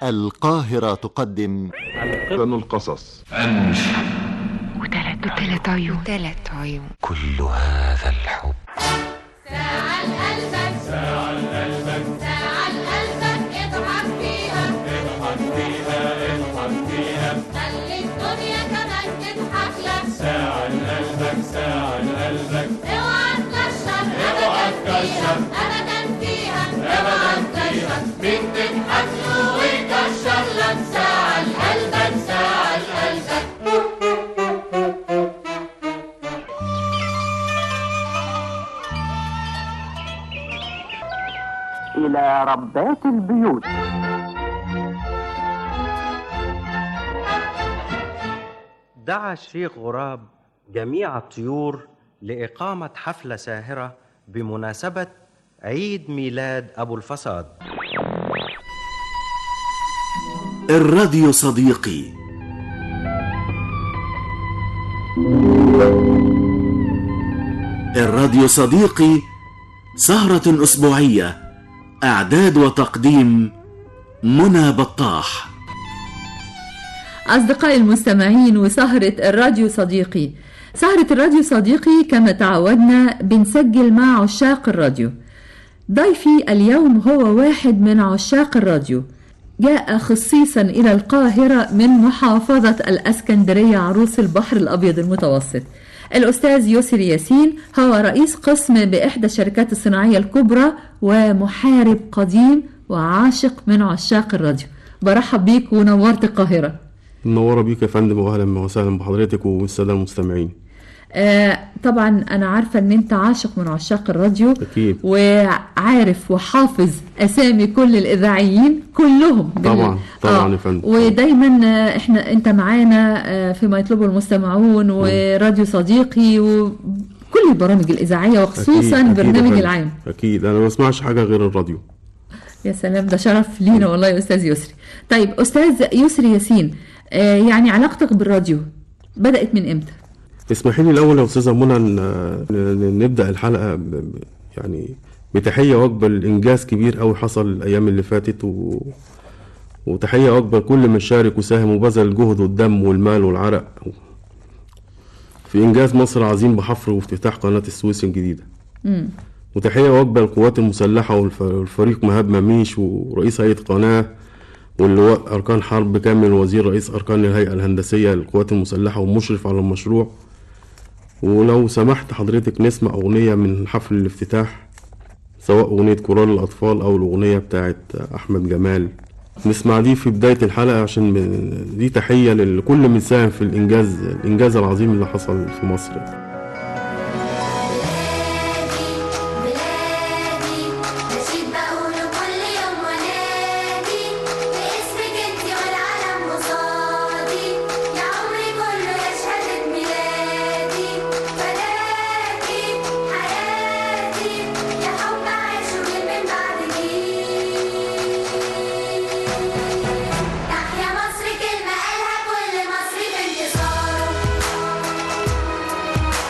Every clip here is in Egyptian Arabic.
القاهرة تقدم أحسن القصص وثلاث وثلاث عيون وثلاث عيون كل هذا الحب ساعة لقلبك ساعة لقلبك ساعة لقلبك اضحك فيها اضحك فيها اضحك فيها خلي الدنيا كمان تضحك لك ساعة لقلبك ساعة لقلبك اوعى تكشر اوعى تكشر ابدا فيها ابدا فيها مين تضحك له ويكشر لك ساعة لقلبك ساعة لقلبك إلى ربات البيوت دعا الشيخ غراب جميع الطيور لإقامة حفلة ساهرة بمناسبة عيد ميلاد أبو الفساد الراديو صديقي الراديو صديقي سهرة أسبوعية إعداد وتقديم منى بطاح أصدقائي المستمعين وسهرة الراديو صديقي سهرة الراديو صديقي كما تعودنا بنسجل مع عشاق الراديو ضيفي اليوم هو واحد من عشاق الراديو جاء خصيصا إلى القاهرة من محافظة الأسكندرية عروس البحر الأبيض المتوسط الأستاذ يسري ياسين هو رئيس قسم بإحدى الشركات الصناعية الكبرى ومحارب قديم وعاشق من عشاق الراديو برحب بيك ونورت القاهرة منورة بيك يا فندم واهلا وسهلا بحضرتك والسادة المستمعين آه طبعا انا عارفه ان انت عاشق من عشاق الراديو أكيد. وعارف وحافظ اسامي كل الاذاعيين كلهم بال- طبعا طبعا يا فندم ودايما آه، احنا انت معانا آه، في ما يطلبه المستمعون وراديو صديقي وكل البرامج الاذاعيه وخصوصا أكيد- أكيد يا برنامج فندم. العام أكيد أنا ما بسمعش حاجة غير الراديو يا سلام ده شرف لينا والله يا استاذ يسري طيب استاذ يسري ياسين آه، يعني علاقتك بالراديو بدات من امتى اسمحي لي الأول يا أستاذة منى ن- ن- نبدأ الحلقة ب- ب- يعني بتحية وأكبر لإنجاز كبير أوي حصل الأيام اللي فاتت و... وتحية أكبر كل من شارك وساهم وبذل الجهد والدم والمال والعرق في إنجاز مصر عظيم بحفر وافتتاح قناة السويس الجديدة مم. وتحية وجبة للقوات المسلحة والف- والفريق مهاب مميش ورئيس هيئة قناة واللواء أركان حرب كامل وزير رئيس أركان الهيئة الهندسية للقوات المسلحة ومشرف على المشروع ولو سمحت حضرتك نسمع أغنية من حفل الافتتاح سواء أغنية كورال الأطفال أو الأغنية بتاعت أحمد جمال نسمع دي في بداية الحلقة عشان ب- دي تحية لكل من ساهم في الإنجاز الإنجاز العظيم اللي حصل في مصر بلادي نشيد بقوله كل يوم ونادي باسمك انتي والعالم قصادي يا عمري كله يا شهادة ميلادي فداكي حياتي يا حب عايشه من بعدك تحيا مصر كلمة قالها كل مصري بانتصاره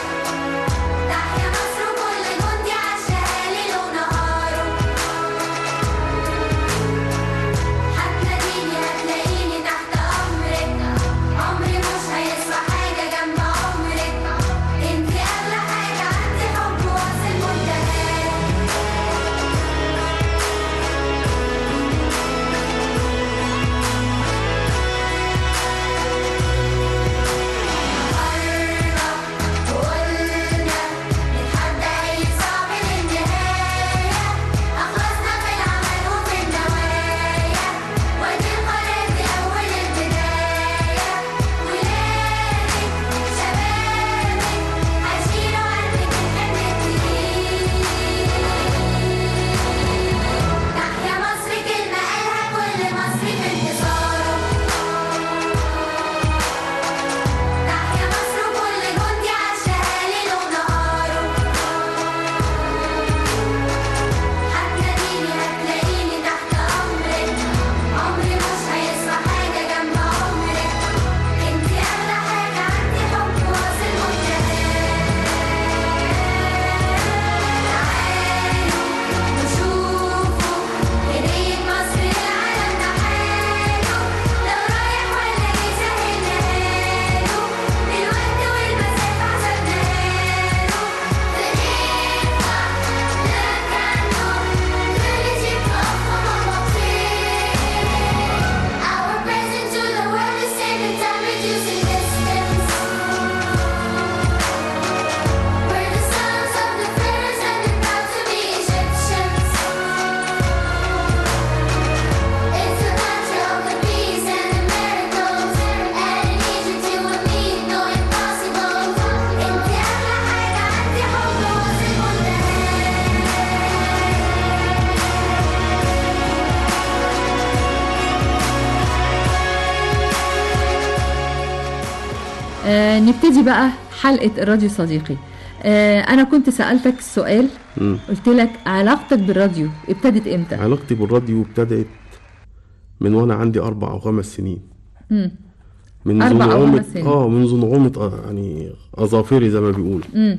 آه نبتدي بقى حلقة الراديو صديقي آه أنا كنت سألتك السؤال مم. قلت لك علاقتك بالراديو ابتدت إمتى؟ علاقتي بالراديو ابتدت من وانا عندي اربع او خمس سنين مم. من أربع أو نعومة خمس سنين. اه من نعومة آه، يعني اظافري زي ما بيقول مم.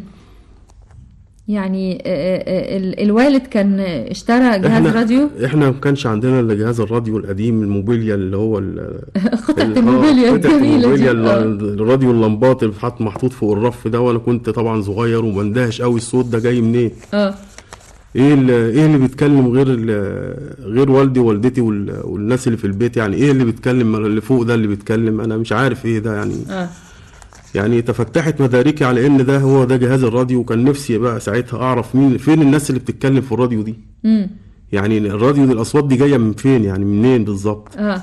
يعني آه، آه، ال- الوالد كان اشترى جهاز إحنا- راديو احنا ما كانش عندنا الا جهاز الراديو القديم الموبيليا اللي هو ال- قطعة ال- آه، الموبيليا قطعة الجميلة الموبيليا دي ال- آه. الراديو اللمبات اللي بتحط محطوط فوق الرف ده وانا كنت طبعا صغير ومندهش قوي الصوت ده جاي منين اه ايه اللي ايه اللي بيتكلم غير ال- غير والدي ووالدتي وال- والناس اللي في البيت يعني ايه اللي بيتكلم اللي فوق ده اللي بيتكلم انا مش عارف ايه ده يعني اه يعني تفتحت مداركي على ان ده هو ده جهاز الراديو وكان نفسي بقى ساعتها اعرف مين فين الناس اللي بتتكلم في الراديو دي مم. يعني الراديو دي الاصوات دي جايه من فين يعني منين بالظبط اه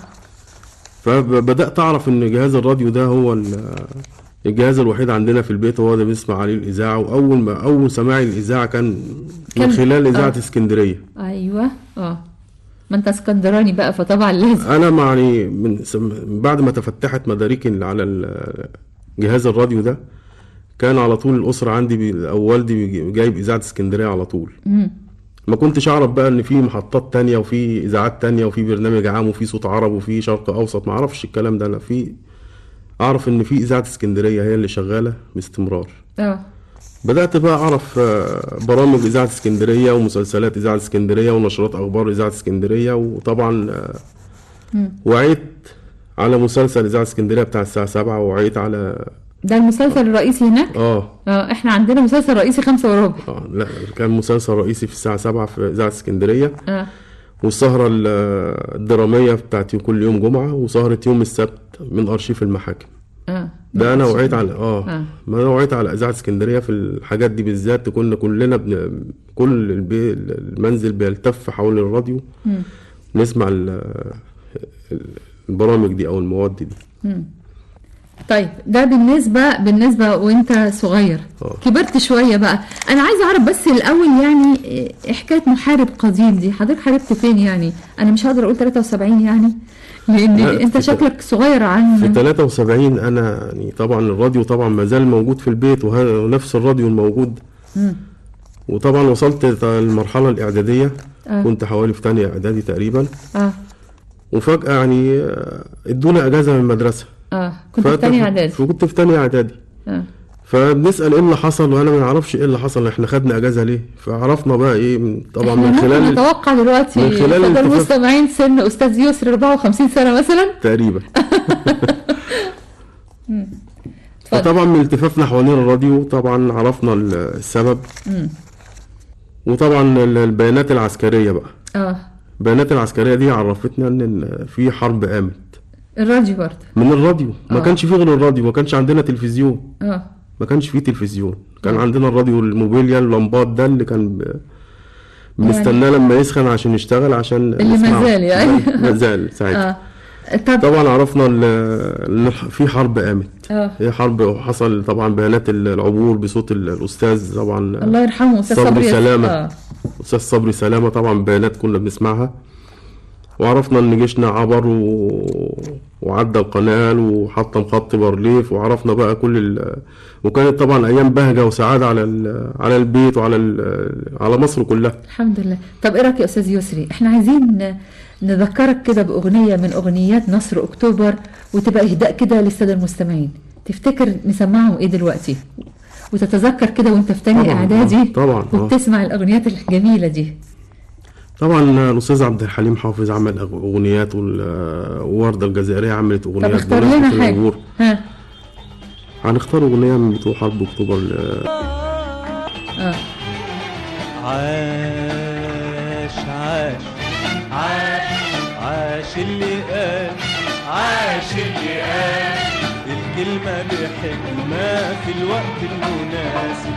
فبدات اعرف ان جهاز الراديو ده هو ال- الجهاز الوحيد عندنا في البيت هو ده بنسمع عليه الاذاعه واول ما اول سماعي للاذاعه كان كان- من خلال اذاعه آه. اسكندريه ايوه اه ما انت اسكندراني بقى فطبعا لازم انا يعني من سم- من بعد ما تفتحت مداركي على ال- جهاز الراديو ده كان على طول الاسره عندي بي او والدي بيجي- جايب اذاعه اسكندريه على طول مم. ما كنتش اعرف بقى ان في محطات تانية وفي اذاعات تانية وفي برنامج عام وفي صوت عرب وفي شرق اوسط ما اعرفش الكلام ده انا في اعرف ان في اذاعه اسكندريه هي اللي شغاله باستمرار اه بدات بقى اعرف آه، برامج اذاعه اسكندريه ومسلسلات اذاعه اسكندريه ونشرات اخبار اذاعه اسكندريه وطبعا آه، مم. وعيت على مسلسل اذاعه اسكندريه بتاع الساعه 7 وعيت على ده المسلسل الرئيسي هناك اه اه احنا عندنا مسلسل رئيسي خمسة وربع اه لا كان مسلسل رئيسي في الساعه 7 في اذاعه اسكندريه اه والسهرة ال- الدرامية بتاعت كل يوم جمعة وسهرة يوم السبت من أرشيف المحاكم اه ده أنا وعيت على آه, آه. ما أنا وعيت على إذاعة اسكندرية في الحاجات دي بالذات كنا كلنا بن... كل البي... المنزل بيلتف حول الراديو مم. نسمع ال... البرامج دي أو المواد دي مم. طيب ده بالنسبة بالنسبة وانت صغير آه. كبرت شوية بقى انا عايزة اعرف بس الاول يعني إيه حكاية محارب قديم دي حضرتك حاربت فين يعني انا مش هقدر اقول 73 يعني لان لا، انت في ت- شكلك صغير في عن 73 أنا يعني طبعا الراديو طبعا ما زال موجود في البيت وه- ونفس الراديو الموجود مم. وطبعا وصلت المرحلة الإعدادية آه. كنت حوالي في تانية إعدادي تقريبا اه وفجأة يعني آه، ادونا اجازة من المدرسة اه كنت في فت- تانية اعدادي فكنت في تانية اعدادي اه فبنسأل ايه اللي حصل وانا ما نعرفش ايه اللي حصل احنا خدنا اجازة ليه فعرفنا بقى ايه من طبعا احنا من ممكن خلال نتوقع دلوقتي من خلال فضل التفاف- المستمعين سن استاذ يسر 54 سنة مثلا تقريبا اتفضل فطبعا من التفافنا حوالين الراديو طبعا عرفنا ال- السبب مم. وطبعا ال- البيانات العسكرية بقى اه البيانات العسكرية دي عرفتنا ان إن في حرب قامت الراديو برضه من الراديو ما آه. كانش فيه غير الراديو ما كانش عندنا تلفزيون اه ما كانش فيه تلفزيون كان مم. عندنا الراديو الموبيليا اللمبات ده اللي كان ب- بنستناه لما يسخن عشان يشتغل عشان اللي ما نسمعه. زال يعني. ما زال ساعتها اه طب طبعا عرفنا ال- ان في حرب قامت اه هي حرب وحصل طبعا بيانات ال- العبور بصوت ال- الاستاذ طبعا الله يرحمه استاذ صبري صبري سلامة. اه استاذ صبري سلامه طبعا بيانات كنا بنسمعها وعرفنا ان جيشنا عبر و... وعدى القنال وحطم خط بارليف وعرفنا بقى كل ال... وكانت طبعا ايام بهجه وسعاده على ال... على البيت وعلى ال... على مصر كلها الحمد لله طب ايه رايك يا استاذ يسري احنا عايزين ن- نذكرك كده باغنيه من اغنيات نصر اكتوبر وتبقى اهداء كده للساده المستمعين تفتكر نسمعهم ايه دلوقتي وتتذكر كده وانت في تاني طبعاً، اعدادي آه، طبعاً، آه. وبتسمع الاغنيات الجميله دي طبعا الاستاذ عبد الحليم حافظ عمل أغ- اغنيات وال- ووردة الجزائرية عملت طب اغنيات اختار بمناسبة لنا حاجه العبور. ها هنختار اغنيه من بتوع حرب اكتوبر ل- اه عاش عاش عاش عاش اللي قال عاش اللي قال الكلمة بحكمة في الوقت المناسب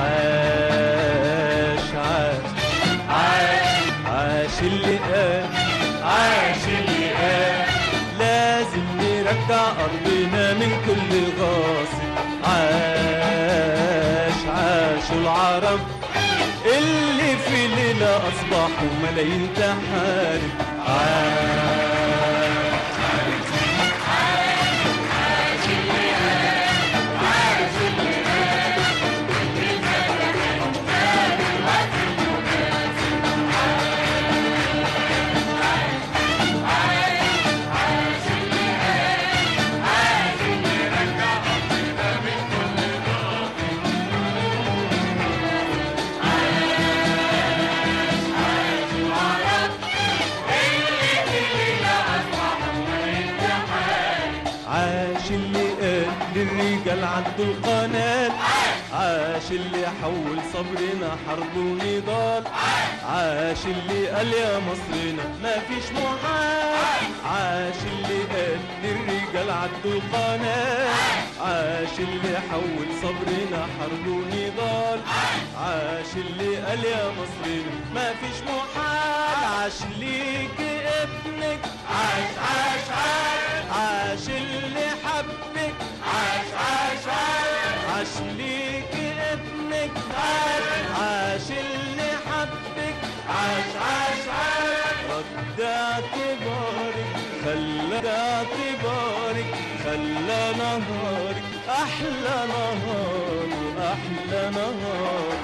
عاش عاش عاش عاش اللي قال عاش اللي قال لازم نرجع أرضنا من كل غاصب عاش عاشوا العرب اللي في ليلة أصبحوا ملايين تحارب عاش للرجال عدوا القناة عاش اللي حول صبرنا حرب ونضال عاش اللي قال يا مصرنا ما فيش محال عاش اللي قال للرجال عدوا القناة عاش اللي حول صبرنا حرب ونضال عاش اللي قال يا مصرنا ما فيش محال عاش ليك ابنك عاش عاش عاش عاش اللي حبك عاش عاش عاش عاش ليك ابنك عاش عاش اللي حبك عاش عاش عاش رد اعتبارك خلى اعتبارك خلى نهارك احلى نهار واحلى نهار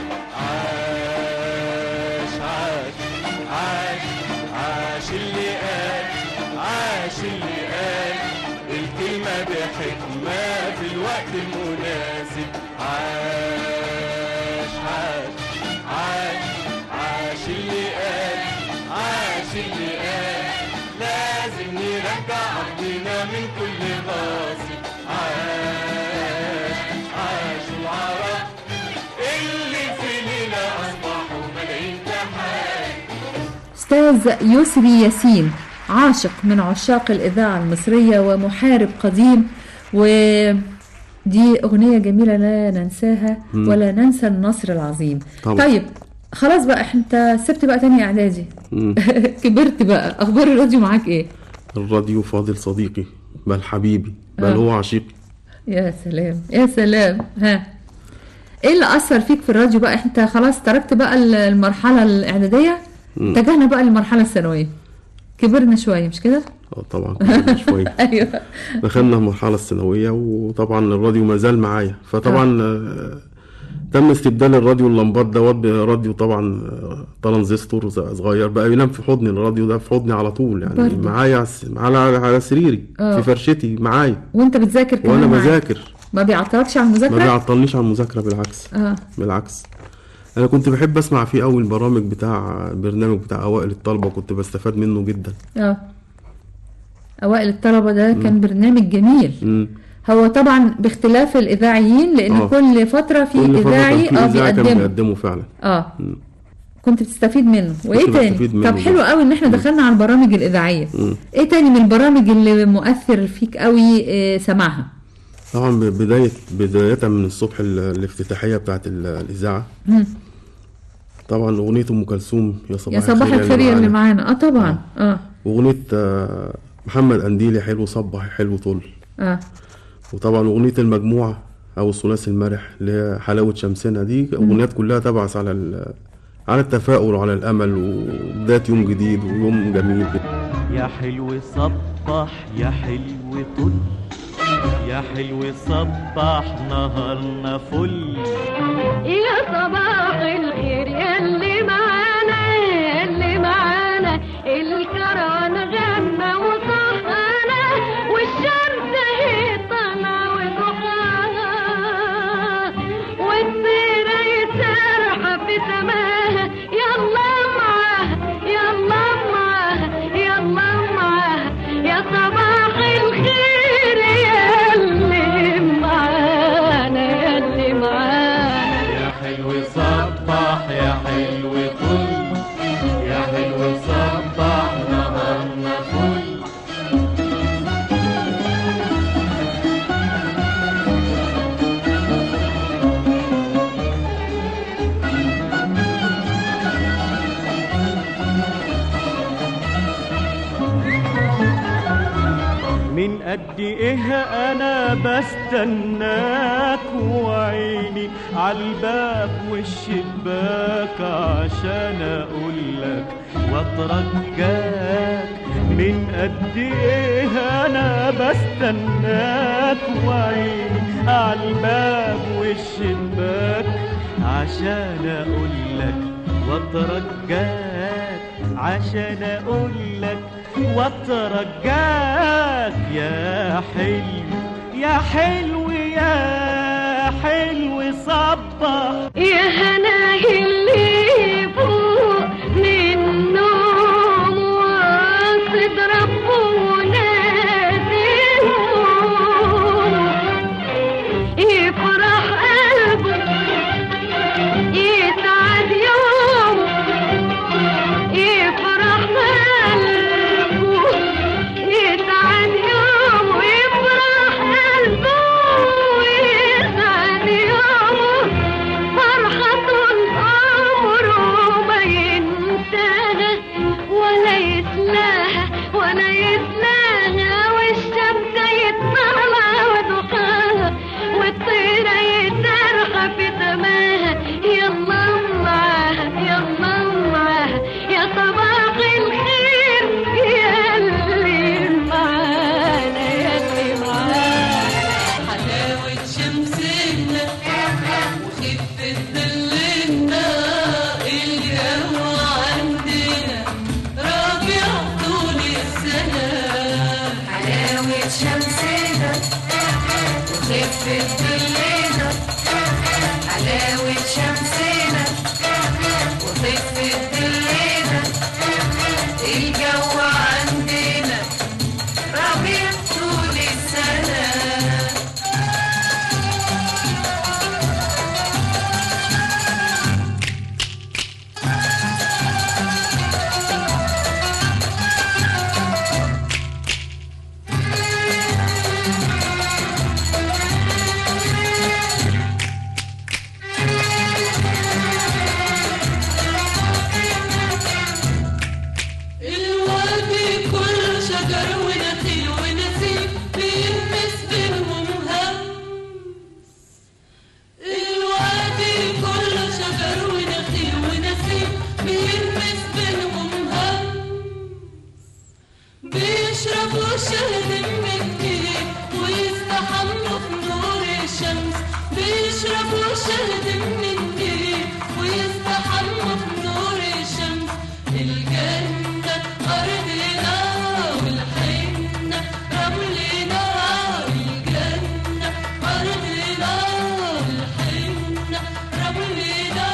عاش عاش عاش عاش اللي قال عاش اللي قال الكلمة بحكمة في الوقت المناسب عاش عاش عاش عاش اللي قال عاش اللي قال لازم نرجع أرضنا من كل غاصب عاش عاش العرب اللي في ليلة أصبحوا ملايين تحايا أستاذ يسري ياسين عاشق من عشاق الإذاعة المصرية ومحارب قديم ودي أغنية جميلة لا ننساها مم. ولا ننسى النصر العظيم طبعا. طيب خلاص بقى انت سبت بقى تاني اعدادي مم. كبرت بقى اخبار الراديو معاك ايه الراديو فاضل صديقي بل حبيبي بل آه. هو عشيقي يا سلام يا سلام ها ايه اللي اثر فيك في الراديو بقى انت خلاص تركت بقى المرحله الاعداديه مم. اتجهنا بقى للمرحله الثانويه كبرنا شويه مش كده اه طبعا كبرنا شويه ايوه دخلنا المرحله الثانويه وطبعا الراديو ما زال معايا فطبعا آه، تم استبدال الراديو اللمبات دوت براديو طبعا آه، ترانزستور ز- صغير بقى ينام في حضني الراديو ده في حضني على طول يعني برضه. معايا على الس- على على سريري آه. في فرشتي معايا وانت بتذاكر كمان وانا معاك. بذاكر ما بيعطلكش على ما المذاكره بيعطلنيش على المذاكره بالعكس اه بالعكس انا كنت بحب اسمع فيه اول برامج بتاع برنامج بتاع اوائل الطلبه كنت بستفاد منه جدا اه اوائل الطلبه ده كان برنامج جميل مم. هو طبعا باختلاف الاذاعيين لان آه. كل فتره في كل فترة اذاعي كان اه في إذاعي كان بيقدمه بيقدمه فعلا اه مم. كنت بتستفيد منه وايه كنت تاني بستفيد منه طب حلو برضه. قوي ان احنا دخلنا على البرامج الاذاعيه مم. ايه تاني من البرامج اللي مؤثر فيك قوي آه، سماعها طبعا ب- بداية بداية من الصبح ال- الافتتاحية بتاعت ال- الإذاعة مم. طبعا أغنية أم كلثوم يا صباح يا صباح الخير يا اللي معانا اه طبعا اه وأغنية آه، محمد قنديلي حلو صبح حلو طل اه وطبعا أغنية المجموعة أو الثلاثي المرح اللي هي حلاوة شمسنا دي أغنيات كلها تبعث على ال- على التفاؤل وعلى الأمل وبداية يوم جديد ويوم جميل يا حلو صبح يا حلو طل يا حلو صبح نهارنا فل يا صباح الخير يلي معانا يلي معانا الكران غنى وصحانا والشمس هي طالعة وضحاها والطيرة يسرحة في سماها يلا معاها يلا معاها يلا معاها يا صباح الخير يلي معانا يلي معانا يا حلو صبح يا حلو طل يا حلو صبح نهارنا فل من قد ايه انا بستناك وعيني عالباب والشباك عشان اقولك واترجاك من قد ايه انا بستناك وعيني عالباب والشباك عشان اقولك واترجاك عشان اقولك واترجاك يا حلو يا حلو يا حلو صبح يا هناه اللي فوق من النوم واصد ربه وناديه حلاوة شمسنا وخفة ظلنا حلاوة شمسنا وخفة ظلنا الجو عندنا ربيع طول السنة الوادي كله شجر ونخيل ونسيم بيلمس بينهم همس الوادي كله شجر ونخيل ونسيم بيلمس بينهم همس بيشربوا شهد من النيل ويستحموا في نور الشمس بيشربوا شهد من النيل ويستحموا في نور الشمس الجنة أرضنا والحنة رملنا الجنة أرضنا والحنة رملنا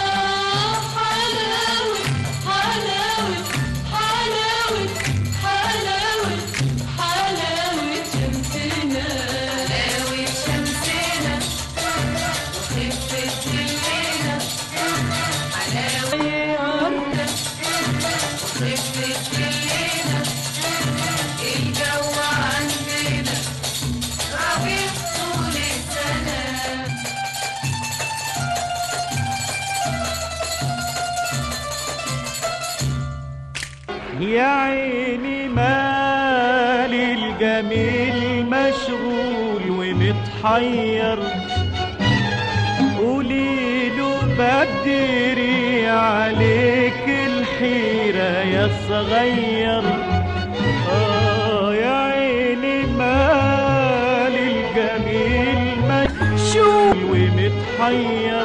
حلاوة حلاوة حلاوة حلاوة حلاوة شمسنا حلاوة شمسنا وخفة ظلنا حلاوة أرضنا وخفة ظلنا الجو عندنا ربيع طول السنة يا عيني مالي الجميل مشغول ومتحير قولي له بدري عليك الحيرة يا صغير آه يا عيني مالي الجميل مشغول ومتحير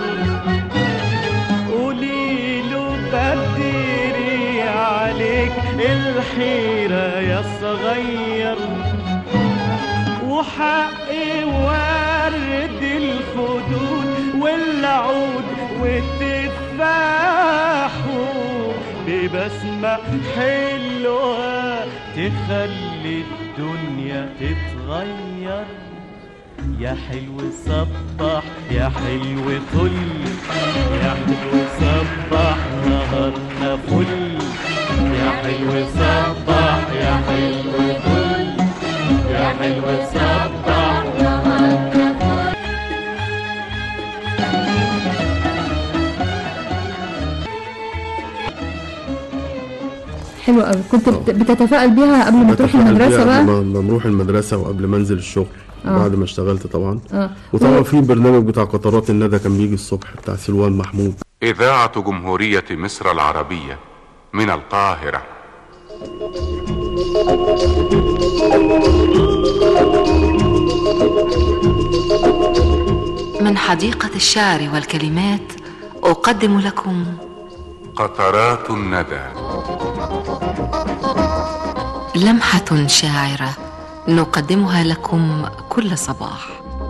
قولي له بدري عليك الحيرة يا صغير وحقي ورد الخدود والعود والتفاح ببسمة حلوة تخلي الدنيا تتغير يا حلو صبح يا حلو طل يا حلو صبح نهارنا فل يا حلو صبح يا حلو طل يا حلو صبح نهارنا فل حلو قوي كنت بت- بتتفائل بيها قبل ما تروح بتفائل المدرسه بيها بقى قبل ما بروح المدرسة وقبل ما انزل الشغل آه. بعد ما اشتغلت طبعا اه وطبعا في برنامج بتاع قطرات الندى كان بيجي الصبح بتاع سلوان محمود إذاعة جمهورية مصر العربية من القاهرة من حديقة الشعر والكلمات أقدم لكم قطرات الندى لمحة شاعرة نقدمها لكم كل صباح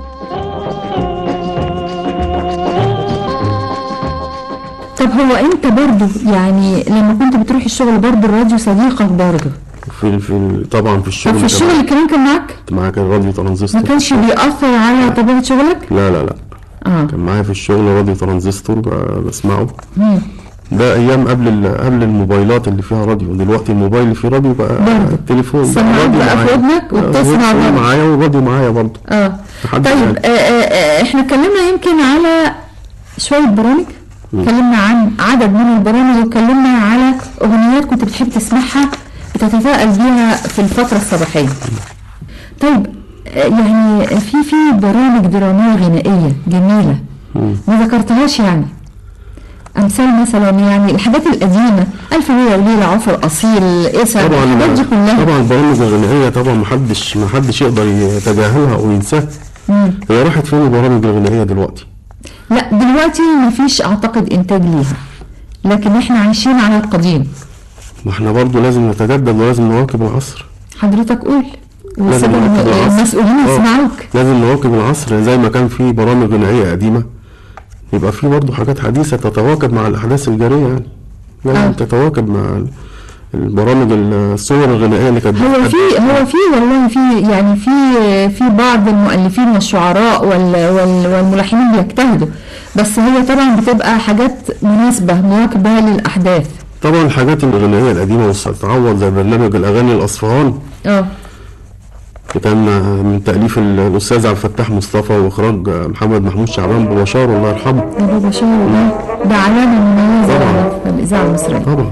طب هو انت برضو يعني لما كنت بتروح الشغل برضو الراديو صديقك برضو في في طبعا في الشغل طب في الشغل كمان كان معاك كان معايا كان راديو ما ترانزستور كانش بيأثر على طبيعة شغلك لا لا لا اه كان معايا في الشغل راديو ترانزستور ب- بسمعه مم. ده ايام قبل ال- قبل الموبايلات اللي فيها راديو دلوقتي الموبايل اللي فيه راديو بقى برضه. التليفون سماعات راديو بقى في معايا. ودنك آه، وبتسمع التليفون برضه. معايا والراديو معايا برضه اه لحد طيب الآن. آه آه آه احنا اتكلمنا يمكن على شوية برامج اتكلمنا عن عدد من البرامج واتكلمنا على اغنيات كنت بتحب تسمعها بتتفائل بيها في الفترة الصباحية طيب آه، يعني في في برامج درامية غنائية جميلة ما ذكرتهاش يعني امثال مثلا يعني الحاجات القديمه الف ليله وليله عفر اصيل اسد طبعا الحاجات دي كلها طبعا البرامج الغنائيه طبعا محدش محدش يقدر يتجاهلها او ينساها مم. هي راحت فين البرامج الغنائيه دلوقتي لا دلوقتي مفيش اعتقد انتاج ليها لكن احنا عايشين على القديم ما احنا برضو لازم نتجدد ولازم نواكب العصر حضرتك قول لازم نواكب العصر. المسؤولين آه. يسمعوك لازم نواكب العصر زي ما كان في برامج غنائية قديمة يبقى في برضه حاجات حديثة تتواكب مع الأحداث الجارية يعني لازم آه. تتواكب مع ال- البرامج الصور الغنائية اللي كانت هو بتقدم. في هو في والله في يعني في في بعض المؤلفين والشعراء وال وال والملحنين بيجتهدوا بس هي طبعا بتبقى حاجات مناسبة مواكبة للأحداث طبعا الحاجات الغنائية القديمة وستتعوض زي برنامج الأغاني الأصفهان اه كان من تأليف ال- الأستاذ عبد الفتاح مصطفى وإخراج محمد محمود شعبان ببشار الله يرحمه ده بابا شاور ده ده علامة مميزة في الإذاعة المصرية طبعا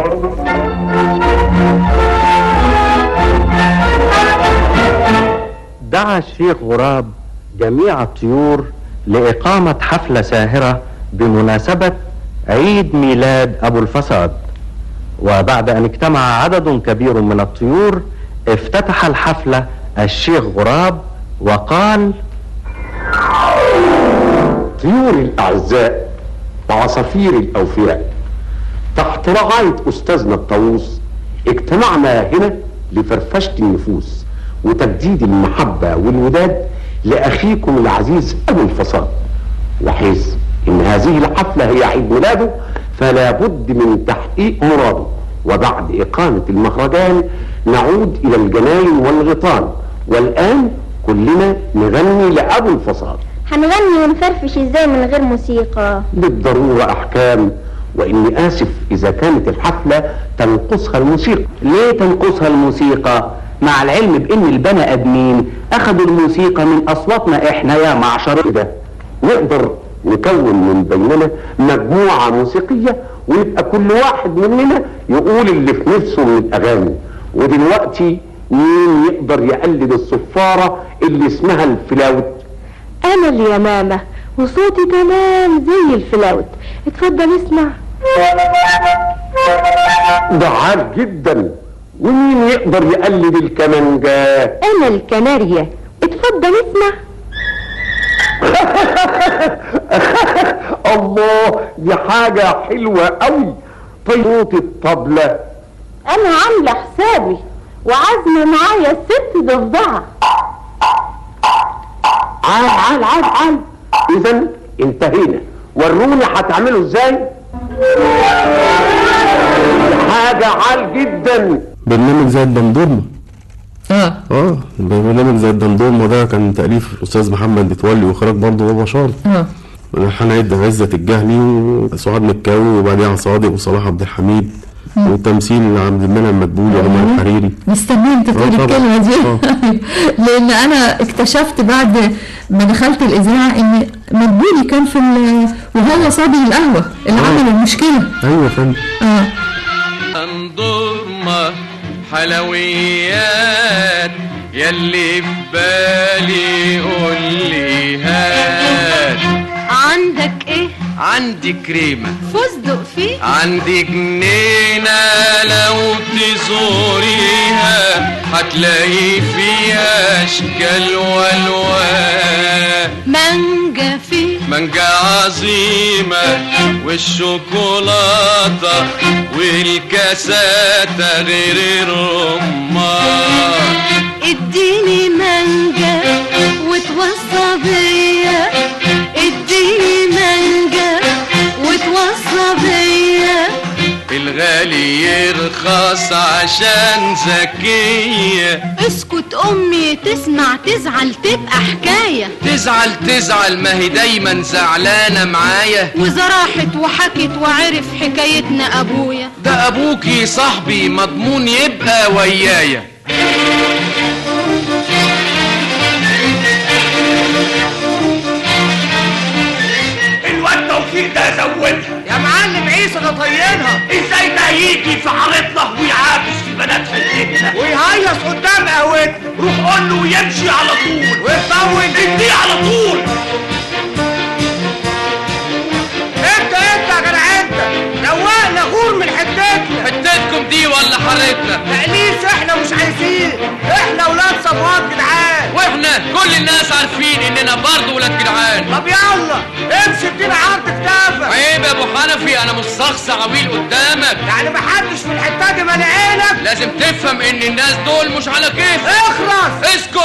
دعا الشيخ غراب جميع الطيور لإقامة حفلة ساهرة بمناسبة عيد ميلاد أبو الفساد وبعد أن اجتمع عدد كبير من الطيور افتتح الحفلة الشيخ غراب وقال طيور الأعزاء وعصافير الأوفياء تحت رعاية أستاذنا الطاووس اجتمعنا هنا لفرفشة النفوس وتجديد المحبة والوداد لأخيكم العزيز أبو الفصاد وحيث إن هذه الحفلة هي عيد ميلاده فلا بد من تحقيق مراده وبعد إقامة المهرجان نعود إلى الجناين والغيطان والآن كلنا نغني لأبو الفصاد هنغني ونفرفش ازاي من غير موسيقى بالضرورة أحكام وإني آسف إذا كانت الحفلة تنقصها الموسيقى ليه تنقصها الموسيقى مع العلم بان البني ادمين اخذوا الموسيقى من اصواتنا احنا يا معشر ده نقدر نكون من بيننا مجموعة موسيقية ويبقى كل واحد مننا يقول اللي في نفسه من الأغاني ودلوقتي مين يقدر يقلد الصفارة اللي اسمها الفلاوت انا اليمامة وصوتي تمام زي الفلاوت اتفضل اسمع ده عال جدا ومين يقدر يقلد الكمانجة انا الكناريا اتفضل اسمع الله دي حاجة حلوة قوي صوت الطبلة انا عاملة حسابي وعازمة معايا الست ضفدعة عال عال عال عال اذا انتهينا وروني هتعملوا ازاي حاجة عال جدا برنامج زي الدندورمة اه اه برنامج زي الدندورمة ده كان تأليف الأستاذ محمد متولي وإخراج برضه بابا شار اه ولحن عدة عزة الجهلي وسعاد مكاوي وبديع صادق وصلاح عبد الحميد مم. وتمثيل عبد المنعم مدبولي وعمر الحريري مستنيه انت تقول آه طبعا. الكلمه دي آه. لان انا اكتشفت بعد ما دخلت الاذاعه ان مدبولي كان في ال- وهو صبي القهوه اللي آه. عمل المشكله ايوه يا فندم اه انظرمة حلويات يلي في بالي قول لي هات عندك ايه عندي كريمة فستق فيه عندي جنينة لو تزوريها هتلاقي فيها اشكال والوان مانجا فيه مانجا عظيمة والشوكولاتة والكاسات غير الرمان اديني مانجا وتوصى بيا اديني مانجا وتوصى بيا الغالي يرخص عشان ذكية اسكت امي تسمع تزعل تبقى حكاية تزعل تزعل ما هي دايما زعلانة معايا وإذا راحت وحكت وعرف حكايتنا ابويا ده ابوكي صاحبي مضمون يبقى ويايا الواد توفيق ده زودها يا معلم عيسى ده طينها ازاي ده يجي في عرضنا ويعاكس في بنات حتتنا ويهيص قدام قهوتنا روح قول له يمشي على طول ويطول اديه على طول انت انت يا جدع انت روقنا غور من حتتنا حتتكم دي ولا حارتنا تقليش احنا مش عايزين احنا ولاد صبوات جدعان واحنا كل الناس عارفين اننا برضه ولاد جدعان طب يلا امشي ادينا عرض كتافك عيب يا ابو حنفي انا مش شخص عويل قدامك يعني محدش في الحته دي مانع عينك لازم تفهم ان الناس دول مش على كيف اخلص اسكت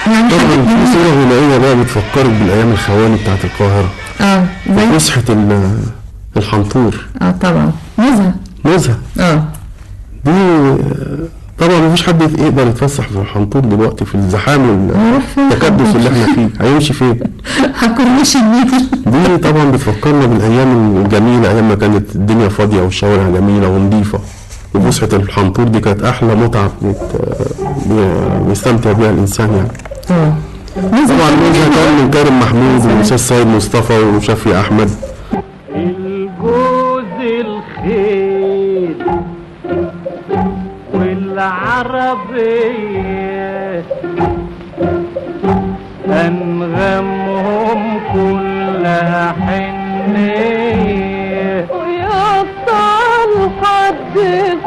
طبعا في صورة غنائية بقى بتفكرك بالأيام الخوالي بتاعت القاهرة اه زي مسحة ال- الحنطور اه طبعا نزهة نزهة اه دي آه، طبعا مفيش حد يقدر يتفسح في الحنطور دلوقتي في الزحام والتكدس اللي احنا فيه هيمشي فين؟ هكرمش النيل دي طبعا بتفكرنا بالايام الجميله ايام ما كانت الدنيا فاضيه والشوارع جميله ونظيفه وفسحه الحنطور دي كانت احلى متعه بيت- بي- بيستمتع بيها الانسان يعني اه طبعا نزهه كان من كريم محمود والاستاذ سيد مصطفى وشفي احمد الجوز الخيل والعربية أنغمهم كلها حنية ويفضل حد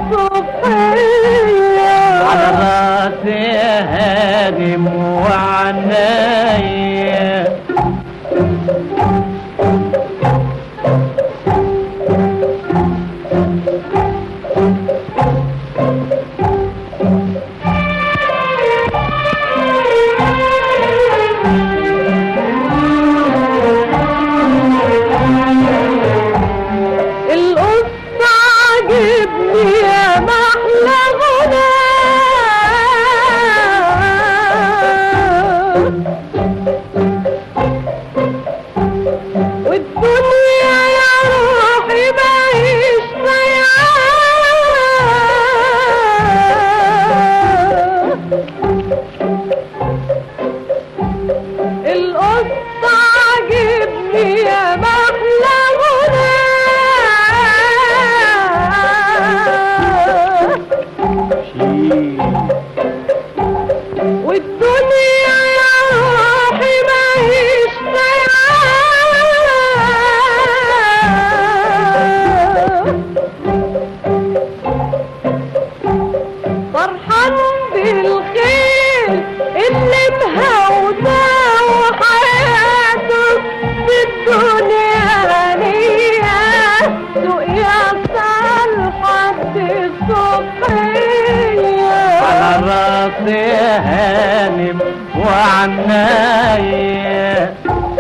الصبحية على راسي هانم وعناية القصة عجبني يا محلى غنى والدنيا يا روحي بعيش القصة عجبني يا محلى غنى والدنيا يا روحي معيش فرحان بالخير اللي مهودة وحياته في الدنيا غنية سوق يصل حد الصبحية على راسي هانم وعناية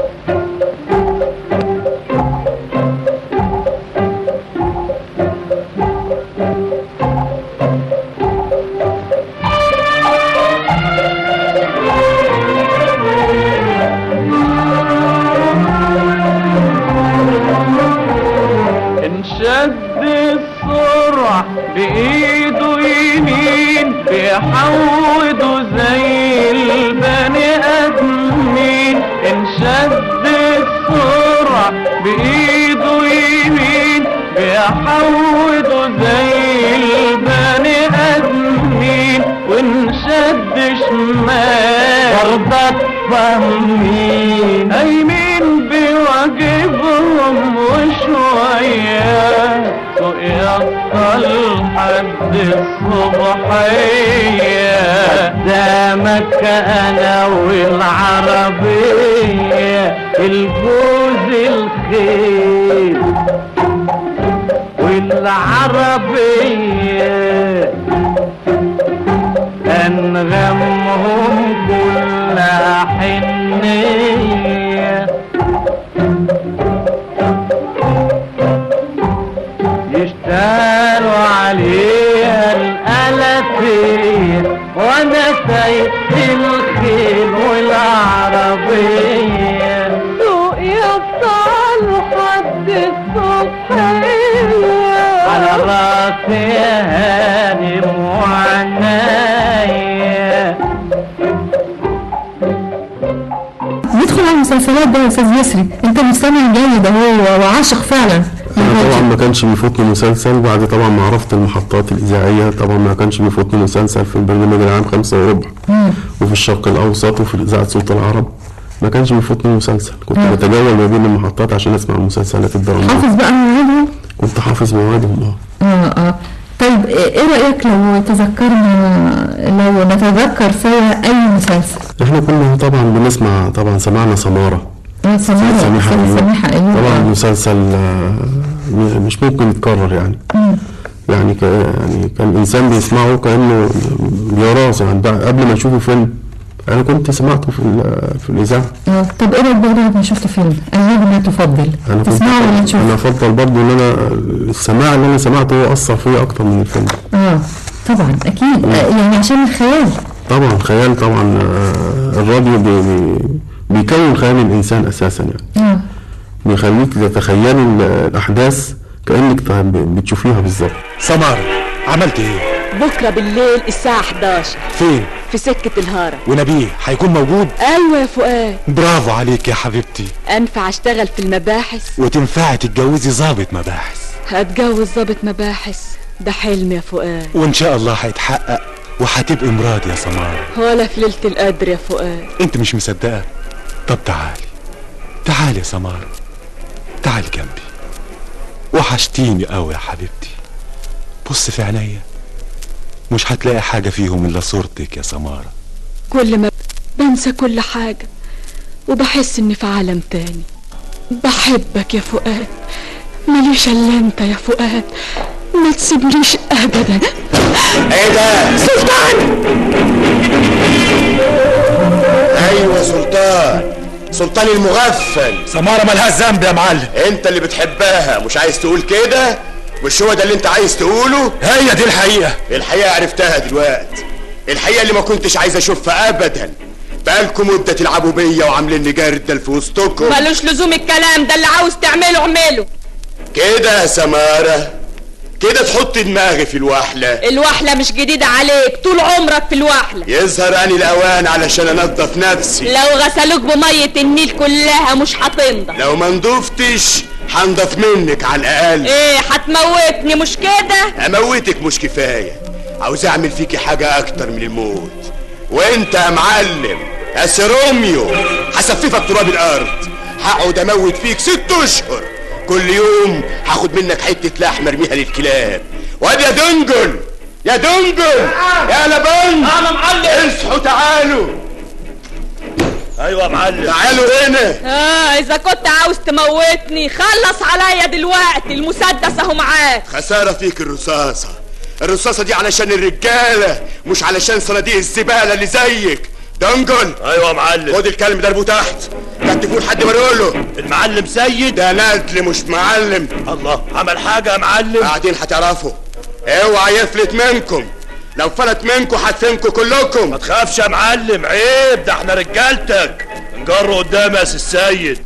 انشد السرعة بإيده يمين بيحوده زي البني آدمين انشد السرعة بإيده يمين بيحوده زي البني آدمين وانشد شمال برضك فاهمين أيمين بواجبهم وشوية سوق يصل حد الصبحية قدامك أنا والعربية الجوز الخيل والعربية أنغمهم كلها حنية يشتغلوا عليها الألفية وأنا سايق الخيل والعربية سوق يفضل حد الصبحية على راسي هانم وعناية ندخل على المسلسلات بقى يا استاذ يسري انت مستمع جيد اهو وعاشق فعلا انا طبعا ما كانش بيفوتني مسلسل بعد طبعا ما عرفت المحطات الاذاعيه طبعا ما كانش بيفوتني مسلسل في البرنامج العام خمسة وربع مم. وفي الشرق الاوسط وفي اذاعه صوت العرب ما كانش بيفوتني مسلسل كنت بتجول ما بين المحطات عشان اسمع المسلسلات الدراميه حافظ بقى مواعيدهم كنت حافظ مواعيدهم اه اه اه طيب ايه رأيك لو تذكرنا لو نتذكر سوا اي مسلسل احنا كنا طبعا بنسمع طبعا سمعنا سماره اه سميحة سميحة أيوب. سميحة ايوب طبعا مسلسل آه، م- مش ممكن يتكرر يعني مم. يعني ك... يعني كان الانسان بيسمعه كانه بيراه يعني بعد- قبل ما يشوفه فيلم انا كنت سمعته في ال- في الاذاعه اه طب ايه رايك بقى بعد ما شفت فيلم ايهما تفضل انا كنت تسمعه ولا تشوفه انا افضل برضه ان انا السماع اللي انا سمعته هو اثر فيا اكتر من الفيلم اه طبعا اكيد آه يعني عشان الخيال طبعا خيال طبعا آه، الراديو بي بي بيكون خيال الانسان اساسا يعني اه بيخليك تتخيلي ال- الاحداث كانك ت- بتشوفيها بالظبط سمارة عملت ايه؟ بكرة بالليل الساعة 11 فين؟ في سكة الهارة ونبيه هيكون موجود؟ أيوة يا فؤاد برافو عليك يا حبيبتي أنفع أشتغل في المباحث وتنفعي تتجوزي ظابط مباحث هتجوز ضابط مباحث ده حلم يا فؤاد وان شاء الله هيتحقق وهتبقي مراد يا سمارة ولا في ليلة القدر يا فؤاد انت مش مصدقة طب تعالي تعالي يا سمارة تعالي جنبي وحشتيني قوي يا حبيبتي بص في عينيا مش هتلاقي حاجة فيهم إلا صورتك يا سمارة كل ما بنسى كل حاجة وبحس إني في عالم تاني بحبك يا فؤاد ماليش إلا أنت يا فؤاد ما تسيبنيش أبدا ايه ده سلطان ايوه سلطان سلطان المغفل سمارة مالهاش ذنب يا معلم انت اللي بتحبها مش عايز تقول كده مش هو ده اللي انت عايز تقوله هي دي الحقيقة الحقيقة عرفتها دلوقتي الحقيقة اللي ما كنتش عايز اشوفها ابدا بقالكم مدة تلعبوا بيا وعاملين لي جردل في وسطكم ملوش لزوم الكلام ده اللي عاوز تعمله اعمله كده يا سمارة كده تحط دماغي في الوحلة الوحلة مش جديدة عليك طول عمرك في الوحلة يظهر اني الاوان علشان انضف نفسي لو غسلوك بمية النيل كلها مش هتنضف لو ما نضفتش هنضف منك على الاقل ايه هتموتني مش كده اموتك مش كفايه عاوز اعمل فيكي حاجه اكتر من الموت وانت يا معلم يا سيروميو هسففك تراب الارض هقعد اموت فيك ست اشهر كل يوم هاخد منك حته لحمه ارميها للكلاب واد يا دنجل يا دنجل يا لبن انا معلم اصحوا تعالوا ايوه يا معلم تعالوا هنا اه اذا كنت عاوز تموتني خلص عليا دلوقتي المسدس اهو معاك خسارة فيك الرصاصة الرصاصة دي علشان الرجالة مش علشان صناديق الزبالة اللي زيك دنجل ايوه يا معلم خد الكلب ده تحت كتفوه لحد ما نقول له المعلم سيد ده ندل مش معلم الله عمل حاجة يا معلم بعدين هتعرفوا اوعى يفلت منكم لو فلت منكم هدفنكم كلكم ما تخافش يا معلم عيب ده احنا رجالتك نجر قدام يا سي السيد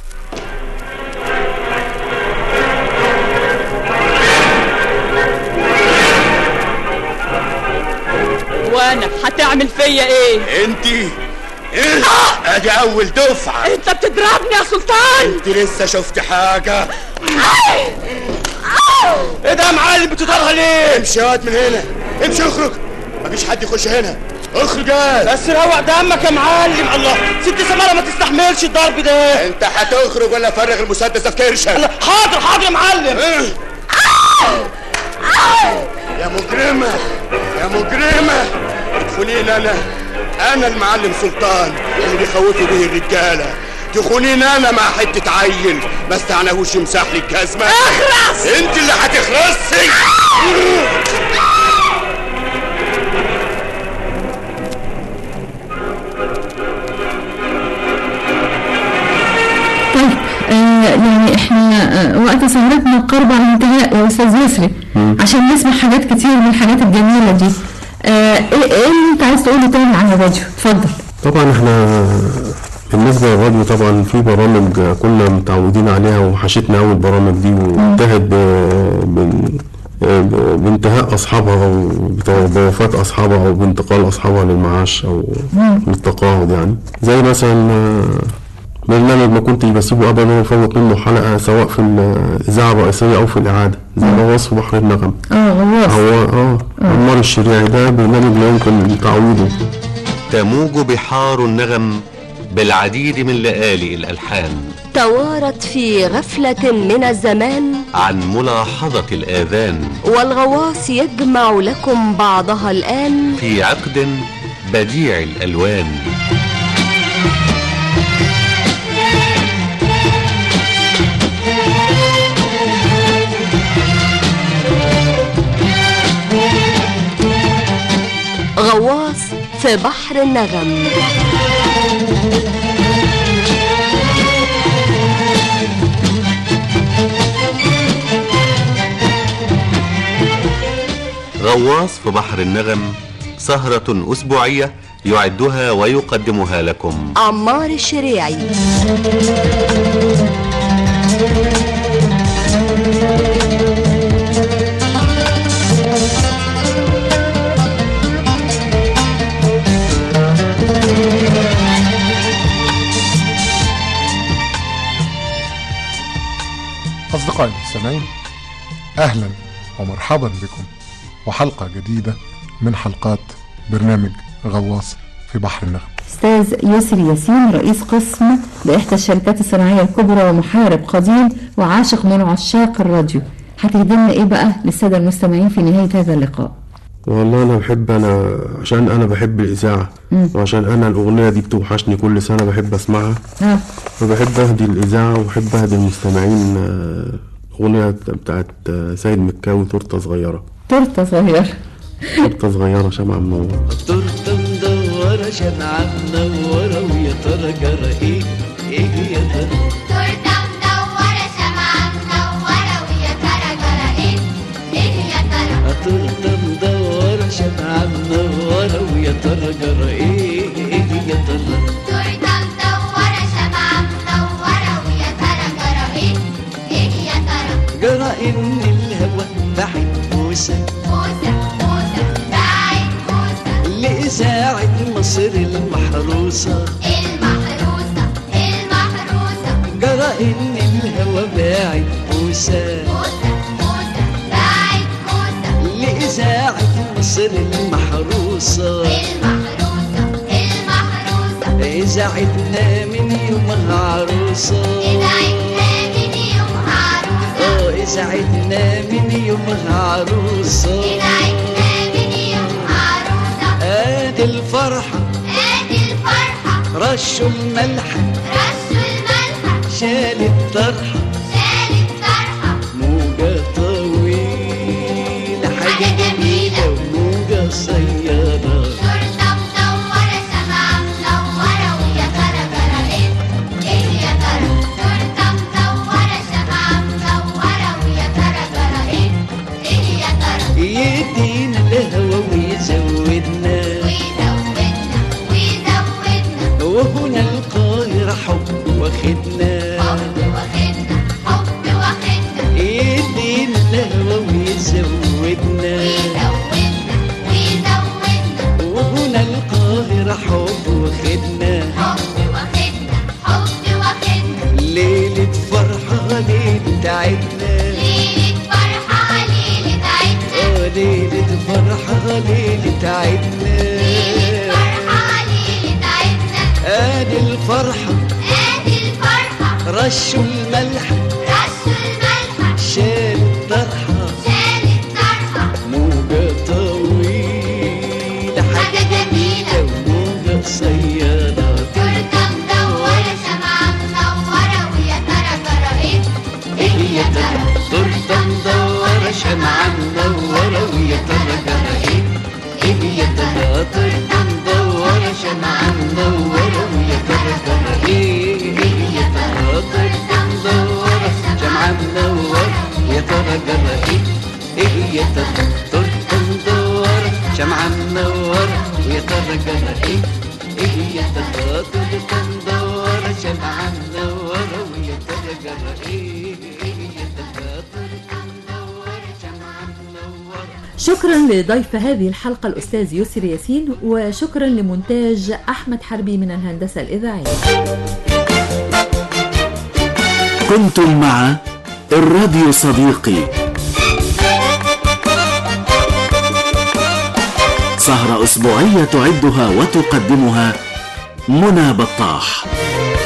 وانا هتعمل فيا ايه انتي ايه ادي اول دفعة انت بتضربني يا سلطان انت لسه شفت حاجة ايه ده يا معلم بتضربها ليه امشي يا واد من هنا امشي اخرج مفيش حد يخش هنا اخرج يا بس روق دمك يا معلم الله ست سمارة ما تستحملش الضرب ده انت هتخرج ولا فرغ المسدس ده في كرشك حاضر حاضر يا معلم يا مجرمة يا مجرمة تخونين انا انا المعلم سلطان اللي بيخوفوا به الرجالة تخونين انا مع حتة عيل ما استعناهوش يمسح لي الجزمة اخرس انت اللي هتخرسي طيب آه يعني احنا آه وقت سهرتنا قرب على الانتهاء يا استاذ يسري عشان نسمع حاجات كتير من الحاجات الجميله دي آه ايه ايه اللي انت عايز تقوله تاني عن الراديو اتفضل طبعا احنا بالنسبة للراديو طبعا في برامج كنا متعودين عليها وحشتنا أوي البرامج دي وانتهت ب- بن- ب- بانتهاء أصحابها أو بت- بوفاة أصحابها أو بانتقال أصحابها للمعاش أو مم. للتقاعد يعني زي مثلا آه، برنامج ما كنتش بسيبه أبدا وفوت منه حلقة سواء في الإذاعة الرئيسية أو في الإعادة زي غواص في بحر النغم اه غواص هو اه عمار الشريعي ده برنامج لا يمكن تعويضه تموج بحار النغم بالعديد من لآلئ الألحان توارت في غفلة من الزمان عن ملاحظة الآذان والغواص يجمع لكم بعضها الآن في عقد بديع الألوان غواص في بحر النغم غواص في بحر النغم سهرة أسبوعية يعدها ويقدمها لكم عمار الشريعي أصدقائي المستمعين أهلا ومرحبا بكم وحلقة جديدة من حلقات برنامج غواص في بحر النغم أستاذ يسري ياسين رئيس قسم بإحدى الشركات الصناعية الكبرى ومحارب قديم وعاشق من عشاق الراديو هتهدمنا إيه بقى للسادة المستمعين في نهاية هذا اللقاء والله انا بحب انا عشان انا بحب الاذاعه مم. وعشان انا الاغنيه دي بتوحشني كل سنه بحب اسمعها ها فبحب اهدي الاذاعه وبحب اهدي المستمعين آه، اغنيه بتاعت آه، سيد مكاوي تورته صغيره تورته صغيره تورته صغيره شمعة منوره تورته مدورة شمعة منورة ويا ترى جرى ايه ايه يا ترى تورته مدورة شمعة منورة ويا ترى جرى ايه ايه يا ترى تورته مدورة شمعة منورة ويا ترى جرى ايه ايه يا ترى تورته مدورة شمعة منورة ويا ترى جرى ايه ايه يا ترى جرى ان الهوى بعد موسى موسى موسى بعد موسى لإذاعة مصر المحروسة المحروسة المحروسة جرى ان الهوى باعد موسى موسى موسى بعد موسى لإذاعة مصر المحروسة المحروسة المحروسة إذاعتنا من يومها عروسة إذاعتنا من يومها عروسة اه إذاعتنا من يومها عروسة إذاعتنا من يومها عروسة آدي الفرحة آدي الفرحة رشوا الملح رشوا الملح شال الطرحة شال الطرحة موجة طويلة حاجة جميلة وموجة قصيرة تورته مدورة شمعة منورة ويا ترى جرى ايه ايه يا ترى تورته مدورة شمعة منورة ويا ترى جرى ايه ايه يا ترى يدينا الهوى ويزودنا ويزودنا ويزودنا وهنا القاهرة حب واخدنا حب واخدنا حب واخدنا يدينا الهوى ويزودنا ويزودنا ويزودنا وهنا القاهرة حب واخدنا حب واخدنا حب واخدنا ليلة فرحة ليلة عدنا ليلة فرحة ليلة عيدنا اه ليلة فرحة ليلة عدنا ليلة فرحة ليلة عيدنا ادي الفرحة ادي الفرحة رشوا الملح رشوا الملح شال الطرحة شال الطرحة موجة طويلة حاجة جميلة وموجة قصيرة تورته مدورة شمعة منورة ويا ترى جرى ايه ايه يا ترى تورته مدورة شمعة منورة ويا ترى جرى ايه ايه يا ترى تورته مدورة شمعة منورة ويا ترى جرى ايه ايه يا ترى تورته مدورة شمعة منورة ويا ترى جرى ايه ايه يا ترى تورته مدورة شمعة منورة ويا ترى جرى ايه ايه يا ترى تورته مدورة شمعة منورة ويا ترى جرى ايه ايه يا ترى تورته مدورة شمعة منورة شكرا لضيف هذه الحلقة الأستاذ يسري ياسين وشكرا لمونتاج أحمد حربي من الهندسة الإذاعية كنتم مع الراديو صديقي سهرة أسبوعية تعدها وتقدمها منى بطاح